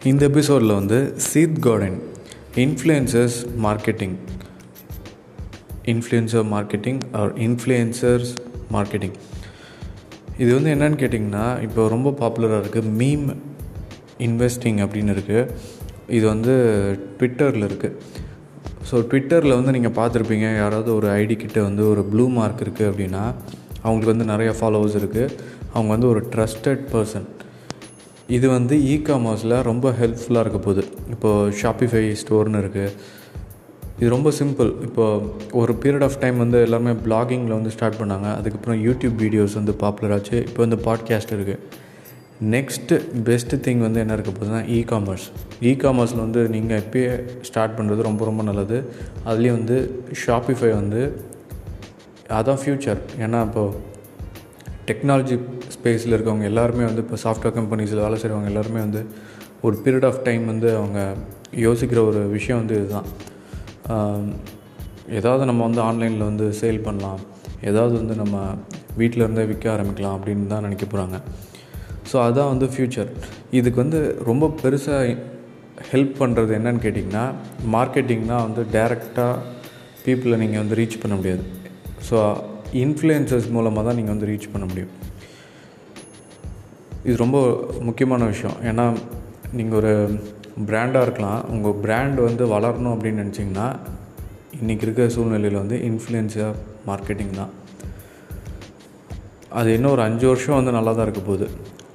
இந்த எபிசோடில் வந்து seed garden influencers marketing influencer marketing or influencers marketing இது வந்து என்னன்னு கேட்டிங்கன்னா இப்போ ரொம்ப பாப்புலராக இருக்குது மீம் இன்வெஸ்டிங் அப்படின்னு இருக்குது இது வந்து ட்விட்டரில் இருக்குது ஸோ ட்விட்டரில் வந்து நீங்கள் பார்த்துருப்பீங்க யாராவது ஒரு ஐடி கிட்ட வந்து ஒரு ப்ளூ மார்க் இருக்குது அப்படின்னா அவங்களுக்கு வந்து நிறைய ஃபாலோவர்ஸ் இருக்குது அவங்க வந்து ஒரு ட்ரஸ்டட் பர்சன் இது வந்து இ காமர்ஸில் ரொம்ப ஹெல்ப்ஃபுல்லாக இருக்க போகுது இப்போது ஷாப்பிஃபை ஸ்டோர்னு இருக்குது இது ரொம்ப சிம்பிள் இப்போ ஒரு பீரியட் ஆஃப் டைம் வந்து எல்லாருமே பிளாகிங்கில் வந்து ஸ்டார்ட் பண்ணாங்க அதுக்கப்புறம் யூடியூப் வீடியோஸ் வந்து பாப்புலர் ஆச்சு இப்போ வந்து பாட்காஸ்ட் இருக்குது நெக்ஸ்ட்டு பெஸ்ட்டு திங் வந்து என்ன இருக்க போகுதுன்னா இ காமர்ஸ் இ காமர்ஸில் வந்து நீங்கள் எப்பயே ஸ்டார்ட் பண்ணுறது ரொம்ப ரொம்ப நல்லது அதுலேயும் வந்து ஷாப்பிஃபை வந்து அதான் ஃப்யூச்சர் ஏன்னா இப்போது டெக்னாலஜி ஸ்பேஸில் இருக்கவங்க எல்லாருமே வந்து இப்போ சாஃப்ட்வேர் கம்பெனிஸில் வேலை செய்கிறவங்க எல்லாருமே வந்து ஒரு பீரியட் ஆஃப் டைம் வந்து அவங்க யோசிக்கிற ஒரு விஷயம் வந்து இதுதான் ஏதாவது நம்ம வந்து ஆன்லைனில் வந்து சேல் பண்ணலாம் ஏதாவது வந்து நம்ம வீட்டில் இருந்தே விற்க ஆரம்பிக்கலாம் அப்படின்னு தான் நினைக்க போகிறாங்க ஸோ அதுதான் வந்து ஃப்யூச்சர் இதுக்கு வந்து ரொம்ப பெருசாக ஹெல்ப் பண்ணுறது என்னன்னு கேட்டிங்கன்னா மார்க்கெட்டிங்னா வந்து டைரெக்டாக பீப்புளை நீங்கள் வந்து ரீச் பண்ண முடியாது ஸோ இன்ஃப்ளூயன்சஸ் மூலமாக தான் நீங்கள் வந்து ரீச் பண்ண முடியும் இது ரொம்ப முக்கியமான விஷயம் ஏன்னா நீங்கள் ஒரு பிராண்டாக இருக்கலாம் உங்கள் பிராண்ட் வந்து வளரணும் அப்படின்னு நினச்சிங்கன்னா இன்றைக்கி இருக்கிற சூழ்நிலையில் வந்து இன்ஃப்ளூயன்ஸாக மார்க்கெட்டிங் தான் அது இன்னும் ஒரு அஞ்சு வருஷம் வந்து நல்லா தான் இருக்க போகுது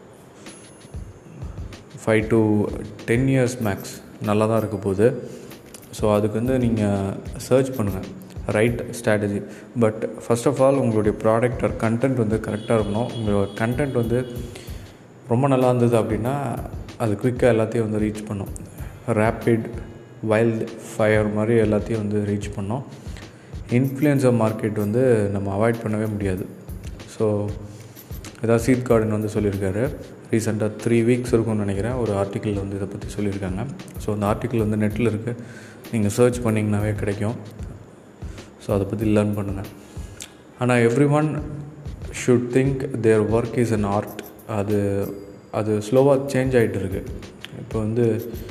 five to ten years max நல்லா தான் இருக்க போகுது ஸோ அதுக்கு வந்து நீங்கள் சர்ச் பண்ணுங்கள் right strategy but first of all உங்களுடைய ப்ராடக்ட் ஆர் கண்டென்ட் வந்து கரெக்டாக இருக்கணும் உங்களோட கண்டென்ட் வந்து ரொம்ப நல்லா இருந்தது அப்படின்னா அது குயிக்காக எல்லாத்தையும் வந்து ரீச் பண்ணும் ரேப்பிட் வைல்டு ஃபயர் மாதிரி எல்லாத்தையும் வந்து ரீச் பண்ணோம் இன்ஃப்ளூயன்சர் மார்க்கெட் வந்து நம்ம அவாய்ட் பண்ணவே முடியாது ஸோ ஏதாவது சீட் கார்டன் வந்து சொல்லியிருக்காரு ரீசெண்டாக த்ரீ வீக்ஸ் இருக்கும்னு நினைக்கிறேன் ஒரு ஆர்டிக்கிள் வந்து இதை பற்றி சொல்லியிருக்காங்க ஸோ அந்த ஆர்டிக்கிள் வந்து நெட்டில் இருக்குது நீங்கள் சர்ச் பண்ணிங்கனாவே கிடைக்கும் ஸோ அதை பற்றி லேர்ன் பண்ணுங்கள் ஆனால் everyone should think their work is an art அது அது ஸ்லோவாக சேஞ்ச் ஆகிட்டு இருக்கு இப்போ வந்து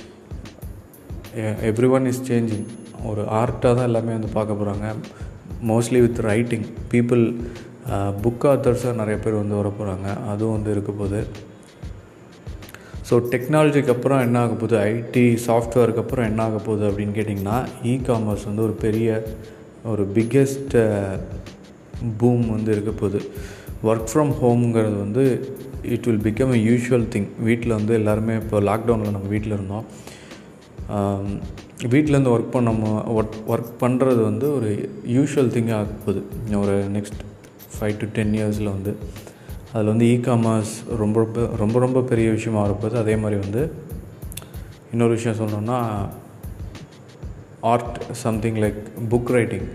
எவ்ரி ஒன் இஸ் சேஞ்சிங் ஒரு ஆர்ட்டாக தான் எல்லாமே வந்து பார்க்க போகிறாங்க mostly with writing people book ஆத்தர்ஸாக நிறைய பேர் வந்து வர போகிறாங்க அதுவும் வந்து இருக்க போகுது ஸோ டெக்னாலஜிக்கு அப்புறம் என்ன ஆக போகுது ஐடி சாஃப்ட்வேருக்கு அப்புறம் என்ன ஆக போகுது அப்படின்னு கேட்டிங்கன்னா இ காமர்ஸ் வந்து ஒரு பெரிய ஒரு பிக்கெஸ்ட் பூம் வந்து இருக்க போகுது ஒர்க் ஃப்ரம் ஹோம்ங்கிறது வந்து it will become a usual thing வீட்டில் வந்து எல்லாருமே இப்போ லாக்டவுனில் நம்ம வீட்டில் இருந்தோம் வீட்டிலேருந்து ஒர்க் பண்ண ஒர்க் ஒர்க் பண்ணுறது வந்து ஒரு யூஷுவல் திங்காக ஆக போகுது ஒரு நெக்ஸ்ட் ஃபைவ் டு டென் இயர்ஸில் வந்து அதில் வந்து இ காமர்ஸ் ரொம்ப ரொம்ப ரொம்ப பெரிய விஷயமாக இருப்பது அதே மாதிரி வந்து இன்னொரு விஷயம் சொல்லணும்னா art something like book writing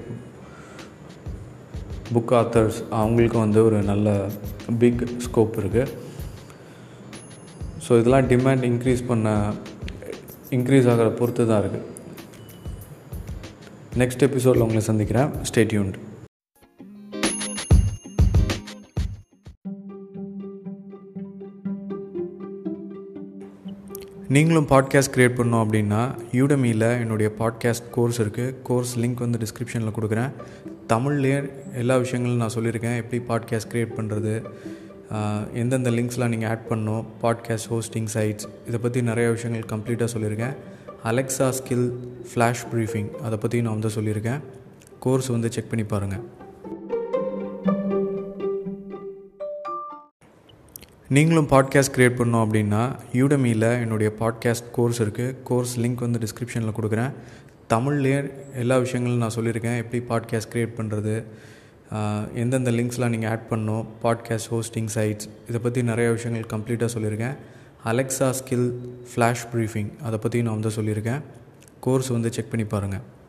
book authors அவங்களுக்கும் வந்து ஒரு நல்ல பிக் ஸ்கோப் இருக்குது ஸோ இதெல்லாம் டிமாண்ட் இன்க்ரீஸ் பண்ண இன்க்ரீஸ் ஆகிற பொறுத்து தான் இருக்குது நெக்ஸ்ட் எபிசோடில் உங்களை சந்திக்கிறேன் ஸ்டேட்யூன்ட் நீங்களும் பாட்காஸ்ட் க்ரியேட் பண்ணோம் அப்படின்னா யூடமியில் என்னுடைய பாட்காஸ்ட் கோர்ஸ் இருக்குது கோர்ஸ் லிங்க் வந்து டிஸ்கிரிப்ஷனில் கொடுக்குறேன் தமிழ்லேயே எல்லா விஷயங்களும் நான் சொல்லியிருக்கேன் எப்படி பாட்காஸ்ட் க்ரியேட் பண்ணுறது எந்தெந்த லிங்க்ஸ்லாம் நீங்கள் ஆட் பண்ணணும் பாட்காஸ்ட் ஹோஸ்டிங் சைட்ஸ் இதை பற்றி நிறைய விஷயங்கள் கம்ப்ளீட்டாக சொல்லியிருக்கேன் அலெக்ஸா ஸ்கில் ஃப்ளாஷ் ப்ரீஃபிங் அதை பற்றி நான் வந்து சொல்லியிருக்கேன் கோர்ஸ் வந்து செக் பண்ணி பாருங்கள் நீங்களும் பாட்காஸ்ட் க்ரியேட் பண்ணோம் அப்படின்னா யூடமியில் என்னுடைய பாட்காஸ்ட் கோர்ஸ் இருக்குது கோர்ஸ் லிங்க் வந்து டிஸ்கிரிப்ஷனில் கொடுக்குறேன் தமிழ்லேயே எல்லா விஷயங்களும் நான் சொல்லியிருக்கேன் எப்படி பாட்காஸ்ட் க்ரியேட் பண்ணுறது எந்தெந்த லிங்க்ஸ்லாம் நீங்கள் ஆட் பண்ணணும் பாட்காஸ்ட் ஹோஸ்டிங் சைட்ஸ் இதை பற்றி நிறைய விஷயங்கள் கம்ப்ளீட்டாக சொல்லியிருக்கேன் அலெக்ஸா ஸ்கில் ஃப்ளாஷ் ப்ரீஃபிங் அதை பற்றி நான் வந்து சொல்லியிருக்கேன் கோர்ஸ் வந்து செக் பண்ணி பாருங்கள்